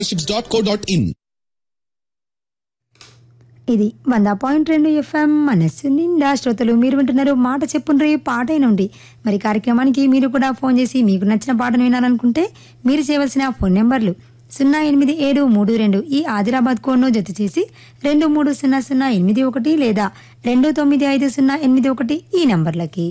ships.co.in ఇది వంద point రెండు ఎఫ్ఎం మనస్సు నిండా శ్రోతలు మీరు వింటున్నారు మాట చెప్పుండ్రి పాట నుండి మరి కార్యక్రమానికి మీరు కూడా ఫోన్ చేసి మీకు నచ్చిన పాటను వినాలనుకుంటే మీరు చేయవలసిన ఫోన్ నెంబర్లు సున్నా ఎనిమిది ఏడు మూడు రెండు ఈ ఆదిలాబాద్ కోడ్ను జత చేసి రెండు మూడు సున్నా సున్నా ఎనిమిది ఒకటి లేదా రెండు తొమ్మిది ఐదు సున్నా ఎనిమిది ఒకటి ఈ నంబర్లకి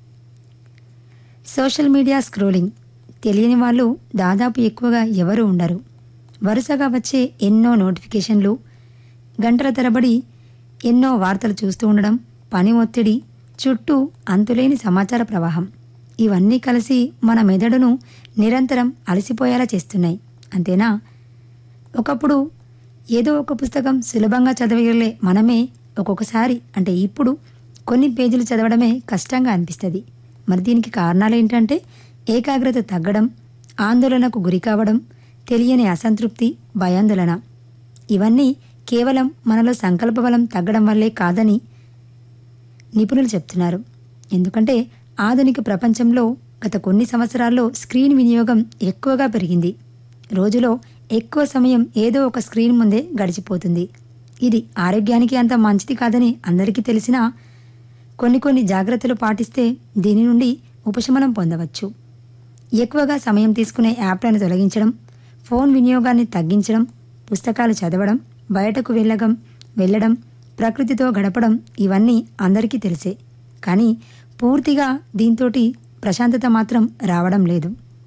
సోషల్ మీడియా స్క్రోలింగ్ తెలియని వాళ్ళు దాదాపు ఎక్కువగా ఎవరు ఉండరు వరుసగా వచ్చే ఎన్నో నోటిఫికేషన్లు గంటల తరబడి ఎన్నో వార్తలు చూస్తూ ఉండడం పని ఒత్తిడి చుట్టూ అంతులేని సమాచార ప్రవాహం ఇవన్నీ కలిసి మన మెదడును నిరంతరం అలసిపోయేలా చేస్తున్నాయి అంతేనా ఒకప్పుడు ఏదో ఒక పుస్తకం సులభంగా చదవగలే మనమే ఒక్కొక్కసారి అంటే ఇప్పుడు కొన్ని పేజీలు చదవడమే కష్టంగా అనిపిస్తుంది మరి దీనికి కారణాలు ఏంటంటే ఏకాగ్రత తగ్గడం ఆందోళనకు గురి కావడం తెలియని అసంతృప్తి భయాందోళన ఇవన్నీ కేవలం మనలో సంకల్ప బలం తగ్గడం వల్లే కాదని నిపుణులు చెప్తున్నారు ఎందుకంటే ఆధునిక ప్రపంచంలో గత కొన్ని సంవత్సరాల్లో స్క్రీన్ వినియోగం ఎక్కువగా పెరిగింది రోజులో ఎక్కువ సమయం ఏదో ఒక స్క్రీన్ ముందే గడిచిపోతుంది ఇది ఆరోగ్యానికి అంత మంచిది కాదని అందరికీ తెలిసినా కొన్ని కొన్ని జాగ్రత్తలు పాటిస్తే దీని నుండి ఉపశమనం పొందవచ్చు ఎక్కువగా సమయం తీసుకునే యాప్లను తొలగించడం ఫోన్ వినియోగాన్ని తగ్గించడం పుస్తకాలు చదవడం బయటకు వెళ్ళగం వెళ్ళడం ప్రకృతితో గడపడం ఇవన్నీ అందరికీ తెలిసే కానీ పూర్తిగా దీంతోటి ప్రశాంతత మాత్రం రావడం లేదు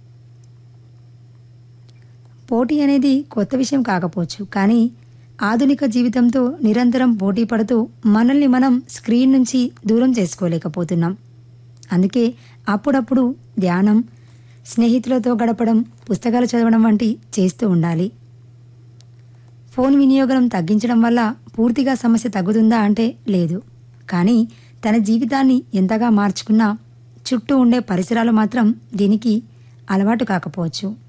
పోటీ అనేది కొత్త విషయం కాకపోవచ్చు కానీ ఆధునిక జీవితంతో నిరంతరం పోటీ పడుతూ మనల్ని మనం స్క్రీన్ నుంచి దూరం చేసుకోలేకపోతున్నాం అందుకే అప్పుడప్పుడు ధ్యానం స్నేహితులతో గడపడం పుస్తకాలు చదవడం వంటి చేస్తూ ఉండాలి ఫోన్ వినియోగం తగ్గించడం వల్ల పూర్తిగా సమస్య తగ్గుతుందా అంటే లేదు కానీ తన జీవితాన్ని ఎంతగా మార్చుకున్నా చుట్టూ ఉండే పరిసరాలు మాత్రం దీనికి అలవాటు కాకపోవచ్చు